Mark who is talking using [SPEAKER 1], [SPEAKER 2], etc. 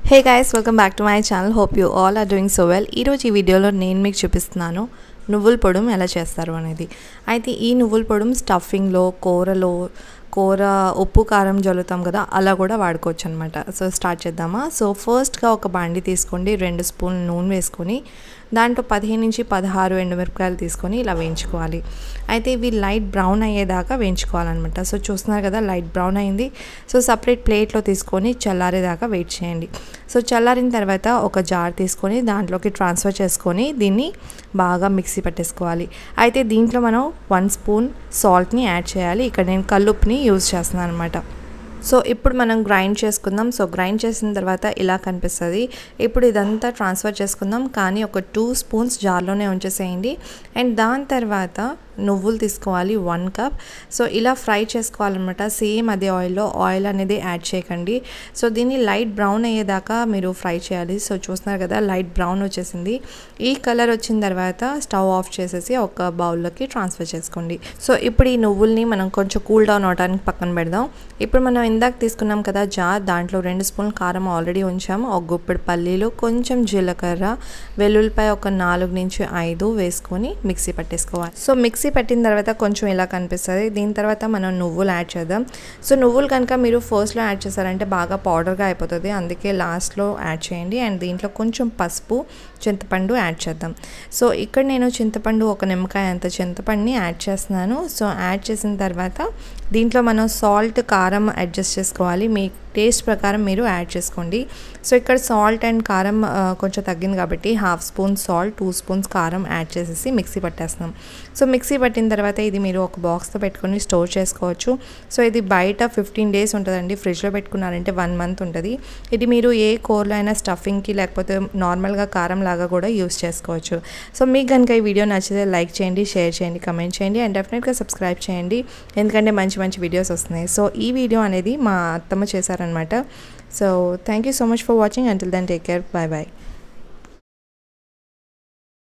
[SPEAKER 1] hey guys welcome back to my channel hope you all are doing so well ఈరోజు ఈ వీడియోలో నేను మీకు చూపిస్తున్నాను నువ్వుల పొడుం ఎలా చేస్తారు అనేది అయితే ఈ నువ్వుల పొడుం స్టఫింగ్లో కూరలో కూర ఉప్పు కారం జల్లుతాం కదా అలా కూడా వాడుకోవచ్చు అనమాట సో స్టార్ట్ చేద్దామా సో ఫస్ట్గా ఒక బాండి తీసుకోండి రెండు స్పూన్ నూనె వేసుకొని దాంట్లో పదిహేను నుంచి పదహారు ఎండుమిరపకాయలు తీసుకొని ఇలా వేయించుకోవాలి అయితే ఇవి లైట్ బ్రౌన్ అయ్యేదాకా వేయించుకోవాలన్నమాట సో చూస్తున్నారు కదా లైట్ బ్రౌన్ అయింది సో సపరేట్ ప్లేట్లో తీసుకొని చల్లారేదాకా వెయిట్ చేయండి సో చల్లారిన తర్వాత ఒక జార్ తీసుకొని దాంట్లోకి ట్రాన్స్ఫర్ చేసుకొని దీన్ని బాగా మిక్సీ పట్టేసుకోవాలి అయితే దీంట్లో మనం వన్ స్పూన్ సాల్ట్ని యాడ్ చేయాలి ఇక్కడ నేను కల్లుప్పుని యూజ్ చేస్తున్నాను అనమాట సో ఇప్పుడు మనం గ్రైండ్ చేసుకుందాం సో గ్రైండ్ చేసిన తర్వాత ఇలా కనిపిస్తుంది ఇప్పుడు ఇదంతా ట్రాన్స్ఫర్ చేసుకుందాం కానీ ఒక టూ స్పూన్స్ జార్లోనే ఉంచేసేయండి అండ్ దాని తర్వాత నువ్వులు తీసుకోవాలి వన్ కప్ సో ఇలా ఫ్రై చేసుకోవాలన్నమాట సేమ్ అదే ఆయిల్లో ఆయిల్ అనేది యాడ్ చేయకండి సో దీన్ని లైట్ బ్రౌన్ అయ్యేదాకా మీరు ఫ్రై చేయాలి సో చూస్తున్నారు కదా లైట్ బ్రౌన్ వచ్చేసింది ఈ కలర్ వచ్చిన తర్వాత స్టవ్ ఆఫ్ చేసేసి ఒక బౌల్లోకి ట్రాన్స్ఫర్ చేసుకోండి సో ఇప్పుడు ఈ నువ్వుల్ని మనం కొంచెం కూల్ డౌన్ అవడానికి పక్కన పెడదాం ఇప్పుడు మనం ఇందాక తీసుకున్నాం కదా జార్ దాంట్లో రెండు స్పూన్ కారం ఆల్రెడీ ఉంచాము ఒక గుప్పెడు పల్లీలు కొంచెం జీలకర్ర వెల్లుల్లిపాయ ఒక నాలుగు నుంచి ఐదు వేసుకొని మిక్సీ పట్టేసుకోవాలి సో మిక్సీ పట్టిన తర్వాత కొంచెం ఇలా కనిపిస్తుంది దీని తర్వాత మనం నువ్వులు యాడ్ చేద్దాం సో నువ్వులు కనుక మీరు ఫస్ట్లో యాడ్ చేశారంటే బాగా పౌడర్గా అయిపోతుంది అందుకే లాస్ట్లో యాడ్ చేయండి అండ్ దీంట్లో కొంచెం పసుపు చింతపండు యాడ్ చేద్దాం సో ఇక్కడ నేను చింతపండు ఒక నిమ్మకాయ అంత చింతపండుని యాడ్ చేస్తున్నాను సో యాడ్ చేసిన తర్వాత దీంట్లో మనం సాల్ట్ కారం అడ్జస్ట్ చేసుకోవాలి మీ టేస్ట్ ప్రకారం మీరు యాడ్ చేసుకోండి సో ఇక్కడ సాల్ట్ అండ్ కారం కొంచెం తగ్గింది కాబట్టి half spoon salt two spoons కారం యాడ్ చేసేసి మిక్సీ పట్టేస్తున్నాం సో మిక్సీ పట్టిన తర్వాత ఇది మీరు ఒక బాక్స్తో పెట్టుకొని స్టోర్ చేసుకోవచ్చు సో ఇది బయట ఫిఫ్టీన్ డేస్ ఉంటుందండి ఫ్రిడ్జ్లో పెట్టుకున్నారంటే వన్ మంత్ ఉంటుంది ఇది మీరు ఏ కూరలో అయినా స్టఫింగ్కి లేకపోతే నార్మల్గా కారం లాగా కూడా యూస్ చేసుకోవచ్చు సో మీకు కనుక ఈ వీడియో నచ్చితే లైక్ చేయండి షేర్ చేయండి కమెంట్ చేయండి అండ్ డెఫినెట్గా సబ్స్క్రైబ్ చేయండి ఎందుకంటే మంచి మంచి వీడియోస్ వస్తున్నాయి సో ఈ వీడియో అనేది మా అత్తమ్మ చేశారనమాట so thank you so much for watching until then take care bye bye